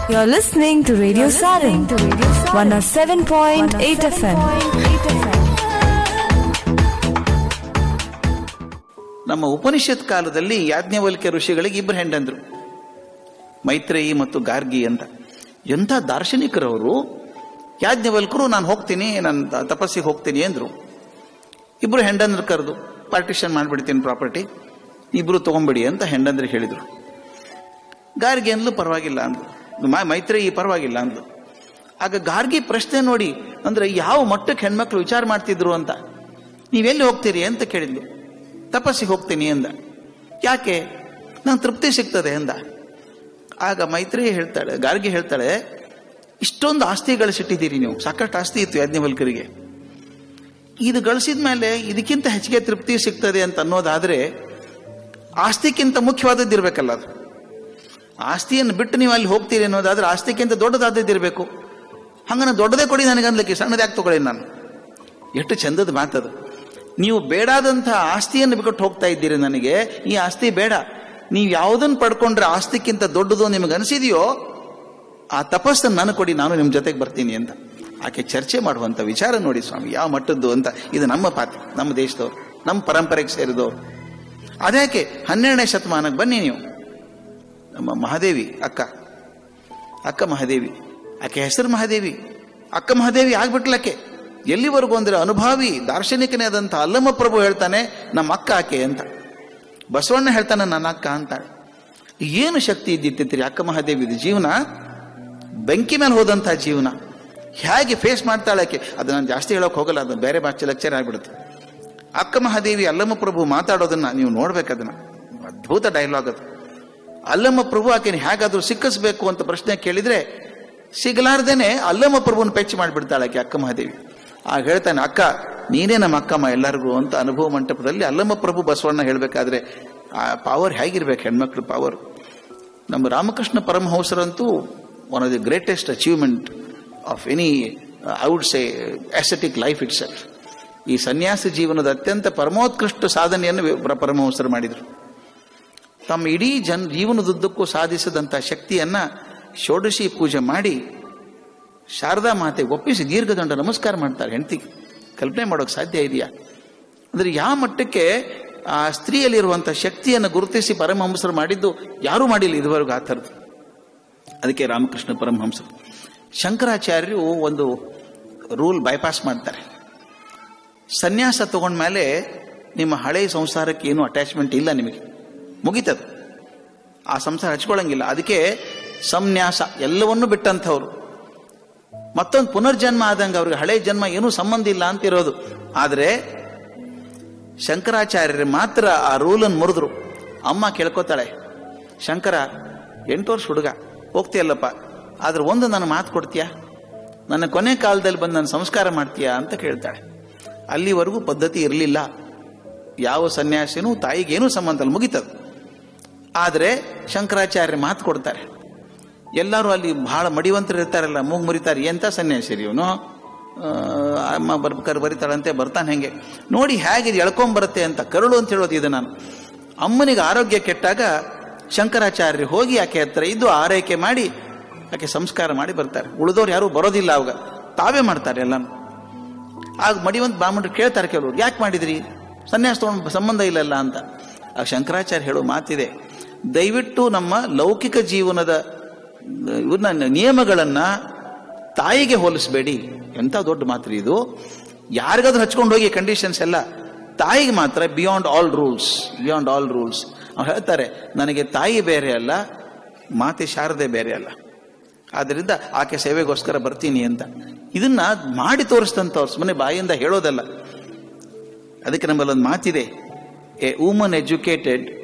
You're listening to Radio Sarin, 107.8 FM. ನಮ್ಮ ಉಪನಿಷತ್ ಕಾಲದಲ್ಲಿ ಯಾಜ್ಞವಲ್ಕ್ಯ ಋಷಿಗಳಿಗೆ ಇಬ್ಬರು ಹೆಂಡಂದ್ರು ಮೈತ್ರೇಯಿ ಮತ್ತು ಗಾರ್ಗಿ ಅಂತ ಎಂಥ ದಾರ್ಶನಿಕರವರು ಯಾಜ್ಞವಲ್ಕರು ನಾನು ಹೋಗ್ತೀನಿ ನಾನು ತ- ತಪಸ್ಸಿಗೆ ಹೋಗ್ತೀನಿ ಅಂದ್ರು ಇಬ್ರು ಹೆಂಡಂದ್ರು ಕರೆದು ಪಾರ್ಟಿಷನ್ ಮಾಡಿಬಿಡ್ತೀನಿ ಪ್ರಾಪರ್ಟಿ ಇಬ್ರು ತಗೊಂಬಿಡಿ ಅಂತ ಹೆಂಡಂದ್ರಿಗೆ ಹೇಳಿದ್ರು ಗಾರ್ಗಿ ಅಂದ್ಲು ಪರವಾಗಿಲ್ಲ ಅಂದ್ಲು ಮೈ- ಮೈತ್ರೇಯಿ ಪರವಾಗಿಲ್ಲ ಅಂದ್ಲು ಆಗ ಗಾರ್ಗಿ ಪ್ರಶ್ನೆ ನೋಡಿ ಅಂದ್ರೆ ಯಾವ ಮಟ್ಟಕ್ಕೆ ಹೆಣ್ಮಕ್ಳು ವಿಚಾರ ಮಾಡ್ತಿದ್ರು ಅಂತ ನೀವೆಲ್ಲಿ ಹೋಗ್ತೀರಿ ಅಂತ ಕೇಳಿದ್ಲು ತಪಸ್ಸಿಗೆ ಹೋಗ್ತೀನಿ ಅಂದ ಯಾಕೆ ನಂಗೆ ತೃಪ್ತಿ ಸಿಗ್ತದೆ ಅಂದ ಆಗ ಮೈತ್ರಿ ಹೇಳ್ತಾಳೆ ಗಾರ್ಗಿ ಹೇಳ್ತಾಳೆ ಇಷ್ಟೊಂದು ಆಸ್ತಿ ಗಳಿಸಿಟ್ಟಿದ್ದೀರಿ ನೀವು ಸಾಕಷ್ಟು ಆಸ್ತಿ ಇತ್ತು ಯಾಜ್ಞವಲ್ಕರಿಗೆ ಇದು ಗಳಿಸಿದ ಮೇಲೆ ಇದಕ್ಕಿಂತ ಹೆಚ್ಚಿಗೆ ತೃಪ್ತಿ ಸಿಗ್ತದೆ ಅಂತ ಅನ್ನೋದಾದ್ರೆ ಆಸ್ತಿಕ್ಕಿಂತ ಮುಖ್ಯವಾದದ್ದು ಇರಬೇಕಲ್ಲ ಅದು ಆಸ್ತಿಯನ್ನು ಬಿಟ್ಟು ನೀವು ಅಲ್ಲಿ ಹೋಗ್ತೀರಿ ಅನ್ನೋದಾದ್ರೆ ಆಸ್ತಿಕ್ಕಿಂತ ದೊಡ್ಡದಾದದ್ದು ಇರಬೇಕು ಹಂಗನ ದೊಡ್ಡದೇ ಕೊಡಿ ನನಗೆ ಅನ್ಲಿಕ್ಕೆ ಸಣ್ಣದ್ಯಾಕೆ ತಗೊಳ್ಳಿ ನಾನು ಎಷ್ಟು ಚಂದದ ಮಾತದು ನೀವು ಬೇಡಾದಂತಹ ಆಸ್ತಿಯನ್ನು ಬಿಟ್ಟು ಹೋಗ್ತಾ ಇದ್ದೀರಿ ನನಗೆ ಈ ಆಸ್ತಿ ಬೇಡ ನೀವು ಯಾವುದನ್ನು ಪಡ್ಕೊಂಡ್ರೆ ಆಸ್ತಿಕ್ಕಿಂತ ದೊಡ್ಡದು ನಿಮಗೆ ಅನಿಸಿದೆಯೋ ಆ ತಪಸ್ಸನ್ನು ನಾನು ಕೊಡಿ ನಾನು ನಿಮ್ಮ ಜೊತೆಗೆ ಬರ್ತೀನಿ ಅಂತ ಆಕೆ ಚರ್ಚೆ ಮಾಡುವಂಥ ವಿಚಾರ ನೋಡಿ ಸ್ವಾಮಿ ಯಾವ ಮಟ್ಟದ್ದು ಅಂತ ಇದು ನಮ್ಮ ಪಾತ್ರ ನಮ್ಮ ದೇಶದವ್ರು ನಮ್ಮ ಪರಂಪರೆಗೆ ಸೇರಿದವರು ಅದ್ಯಾಕೆ ಹನ್ನೆರಡನೇ ಶತಮಾನಕ್ಕೆ ಬನ್ನಿ ನೀವು ನಮ್ಮ ಮಹಾದೇವಿ ಅಕ್ಕ ಅಕ್ಕ ಮಹಾದೇವಿ ಆಕೆ ಹೆಸರು ಮಹಾದೇವಿ ಅಕ್ಕ ಮಹಾದೇವಿ ಆಗ್ಬಿಟ್ಲಕ್ಕೆ ಎಲ್ಲಿವರೆಗೂ ಅಂದ್ರೆ ಅನುಭಾವಿ ದಾರ್ಶನಿಕನೇ ಆದಂಥ ಅಲ್ಲಮ್ಮ ಪ್ರಭು ಹೇಳ್ತಾನೆ ನಮ್ಮ ಅಕ್ಕ ಆಕೆ ಅಂತ ಬಸವಣ್ಣ ಹೇಳ್ತಾನೆ ನನ್ನ ಅಕ್ಕ ಅಂತಾಳೆ ಏನು ಶಕ್ತಿ ಇದ್ದಿತ್ತಿರಿ ಅಕ್ಕ ಮಹಾದೇವಿದು ಜೀವನ ಬೆಂಕಿ ಮೇಲೆ ಹೋದಂಥ ಜೀವನ ಹೇಗೆ ಫೇಸ್ ಮಾಡ್ತಾಳೆ ಆಕೆ ಅದು ನಾನು ಜಾಸ್ತಿ ಹೇಳೋಕೆ ಹೋಗಲ್ಲ ಅದು ಬೇರೆ ಭಾಷೆ ಲೆಕ್ಚರ್ ಆಗ್ಬಿಡುತ್ತೆ ಅಕ್ಕ ಮಹಾದೇವಿ ಅಲ್ಲಮ್ಮ ಪ್ರಭು ಮಾತಾಡೋದನ್ನ ನೀವು ನೋಡ್ಬೇಕು ಅದನ್ನ ಅದ್ಭುತ ಡೈಲಾಗ್ ಅದು ಅಲ್ಲಮ್ಮ ಪ್ರಭು ಆಕೆನ ಹೇಗಾದ್ರೂ ಸಿಕ್ಕಿಸ್ಬೇಕು ಅಂತ ಪ್ರಶ್ನೆ ಕೇಳಿದ್ರೆ ಸಿಗಲಾರ್ದೇನೆ ಅಲ್ಲಮ್ಮ ಪ್ರಭುನ ಪೆಚ್ಚು ಮಾಡಿಬಿಡ್ತಾಳೆ ಆಕೆ ಅಕ್ಕ ಮಹಾದೇವಿ ಆಗ ಹೇಳ್ತಾನೆ ಅಕ್ಕ ನೀನೇ ನಮ್ಮ ಅಕ್ಕಮ್ಮ ಎಲ್ಲರಿಗೂ ಅಂತ ಅನುಭವ ಮಂಟಪದಲ್ಲಿ ಅಲ್ಲಮ್ಮ ಪ್ರಭು ಬಸವಣ್ಣ ಹೇಳ್ಬೇಕಾದ್ರೆ ಆ ಪಾವರ್ ಹೇಗಿರ್ಬೇಕು ಹೆಣ್ಮಕ್ಳು ಪಾವರ್ ನಮ್ಮ ರಾಮಕೃಷ್ಣ ಪರಮಹಂಸರಂತೂ one of the greatest achievement of any I would say ascetic life itself ಈ ಸನ್ಯಾಸ ಜೀವನದ ಅತ್ಯಂತ ಪರಮೋತ್ಕೃಷ್ಟ ಸಾಧನೆಯನ್ನು ವಿ- ಪರಮಹಂಸರು ಮಾಡಿದರು ತಮ್ಮ ಇಡೀ ಜನ್ ಜೀವನದುದ್ದಕ್ಕೂ ಸಾಧಿಸಿದಂಥ ಶಕ್ತಿಯನ್ನ ಷೋಡಶಿ ಪೂಜೆ ಮಾಡಿ ಶಾರದಾ ಮಾತೆ ಒಪ್ಪಿಸಿ ದೀರ್ಘದಂಡ ನಮಸ್ಕಾರ ಮಾಡ್ತಾರೆ ಹೆಂಡತಿಗೆ ಕಲ್ಪನೆ ಮಾಡೋಕೆ ಸಾಧ್ಯ ಇದೆಯಾ ಅಂದ್ರೆ ಯಾವ ಮಟ್ಟಕ್ಕೆ ಆ ಸ್ತ್ರೀಯಲ್ಲಿರುವಂಥ ಶಕ್ತಿಯನ್ನು ಗುರುತಿಸಿ ಪರಮಹಂಸರು ಮಾಡಿದ್ದು ಯಾರೂ ಮಾಡಿಲ್ಲ ಇದುವರೆಗೂ ಆ ಥರದ್ದು ಅದಕ್ಕೆ ರಾಮಕೃಷ್ಣ ಪರಮಹಂಸರು ಶಂಕರಾಚಾರ್ಯರು ಒಂದು ರೂಲ್ ಬೈಪಾಸ್ ಮಾಡ್ತಾರೆ ಸನ್ಯಾಸ ತಗೊಂಡ್ಮೇಲೆ ನಿಮ್ಮ ಹಳೆಯ ಸಂಸಾರಕ್ಕೆ ಏನು ಅಟ್ಯಾಚ್ಮೆಂಟ್ ಇಲ್ಲ ನಿಮಗೆ ಮುಗೀತದು ಆ ಸಂಸಾರ ಹಚ್ಕೊಳ್ಳಂಗಿಲ್ಲ ಅದಕ್ಕೆ ಸಂನ್ಯಾಸ ಎಲ್ಲವನ್ನೂ ಬಿಟ್ಟಂಥವ್ರು ಮತ್ತೊಂದು ಪುನರ್ಜನ್ಮ ಆದಂಗೆ ಅವ್ರಿಗೆ ಹಳೆ ಜನ್ಮ ಏನೂ ಸಂಬಂಧ ಇಲ್ಲ ಅಂತ ಇರೋದು ಆದರೆ ಶಂಕರಾಚಾರ್ಯರು ಮಾತ್ರ ಆ ರೂಲನ್ನು ಮುರಿದ್ರು ಅಮ್ಮ ಕೇಳ್ಕೊತಾಳೆ ಶಂಕರ ಎಂಟು ವರ್ಷ ಹುಡುಗ ಹೋಗ್ತೀಯಲ್ಲಪ್ಪ ಆದ್ರೆ ಒಂದು ನನ್ನ ಮಾತು ಕೊಡ್ತೀಯಾ ನನ್ನ ಕೊನೆ ಕಾಲದಲ್ಲಿ ಬಂದು ನನ್ನ ಸಂಸ್ಕಾರ ಮಾಡ್ತೀಯಾ ಅಂತ ಕೇಳ್ತಾಳೆ ಅಲ್ಲಿವರೆಗೂ ಪದ್ಧತಿ ಇರಲಿಲ್ಲ ಯಾವ ಸನ್ಯಾಸಿನೂ ತಾಯಿಗೇನೂ ಸಂಬಂಧ ಇಲ್ಲ ಮುಗಿತದು ಆದರೆ ಶಂಕರಾಚಾರ್ಯ ಮಾತು ಕೊಡ್ತಾರೆ ಎಲ್ಲರೂ ಅಲ್ಲಿ ಬಹಳ ಮಡಿವಂತರು ಇರ್ತಾರಲ್ಲ ಮೂಗ್ ಮುರಿತಾರೆ ಎಂತ ಸನ್ಯಾಸಿರಿ ಇವನು ಆ, ಅಮ್ಮ ಬರ್ಬೇಕಾದ್ರೆ ಬರಿತಾಳಂತೆ ಬರ್ತಾನೆ ಹೆಂಗೆ ನೋಡಿ ಹೇಗೆ ಎಳ್ಕೊಂಬರುತ್ತೆ ಅಂತ ಕರುಳು ಅಂತ ಹೇಳೋದು ಇದು ನಾನು ಅಮ್ಮನಿಗೆ ಆರೋಗ್ಯ ಕೆಟ್ಟಾಗ ಶಂಕರಾಚಾರ್ಯರು ಹೋಗಿ ಆಕೆ ಹತ್ರ ಇದ್ದು ಆರೈಕೆ ಮಾಡಿ ಆಕೆ ಸಂಸ್ಕಾರ ಮಾಡಿ ಬರ್ತಾರೆ ಉಳಿದವ್ರು ಯಾರೂ ಬರೋದಿಲ್ಲ ಅವಾಗ ತಾವೇ ಮಾಡ್ತಾರೆ ಎಲ್ಲಾನು ಆಗ ಮಡಿವಂತ ಬ್ರಾಹ್ಮಣರು ಕೇಳ್ತಾರೆ ಕೆಲವರು ಯಾಕೆ ಮಾಡಿದ್ರಿ ಸನ್ಯಾಸ ತಗೊಂಡು ಸಂಬಂಧ ಇಲ್ಲಲ್ಲ ಅಂತ ಆ ಶಂಕರಾಚಾರ್ಯ ಹೇಳೋ ಮಾತಿದೆ ದಯವಿಟ್ಟು ನಮ್ಮ ಲೌಕಿಕ ಜೀವನದ ಇವನ್ನ ನಿಯಮಗಳನ್ನ ತಾಯಿಗೆ ಹೋಲಿಸಬೇಡಿ ಎಂಥ ದೊಡ್ಡ ಮಾತು ಇದು ಯಾರಿಗಾದ್ರೂ ಹಚ್ಕೊಂಡು ಹೋಗಿ ಕಂಡೀಷನ್ಸ್ ಎಲ್ಲ ತಾಯಿಗೆ ಮಾತ್ರ beyond all rules beyond all rules ಅವ್ರು ಹೇಳ್ತಾರೆ ನನಗೆ ತಾಯಿ ಬೇರೆ ಅಲ್ಲ ಮಾತೆ ಶಾರದೆ ಬೇರೆ ಅಲ್ಲ ಆದ್ರಿಂದ ಆಕೆ ಸೇವೆಗೋಸ್ಕರ ಬರ್ತೀನಿ ಅಂತ ಇದನ್ನ ಮಾಡಿ ತೋರಿಸ್ತಂಥವ್ರು ಸುಮ್ಮನೆ ಬಾಯಿಂದ ಹೇಳೋದಲ್ಲ ಅದಕ್ಕೆ ನಮ್ಮಲ್ಲಿ ಒಂದು ಮಾತಿದೆ ಎ ವುಮನ್ ಎಜುಕೇಟೆಡ್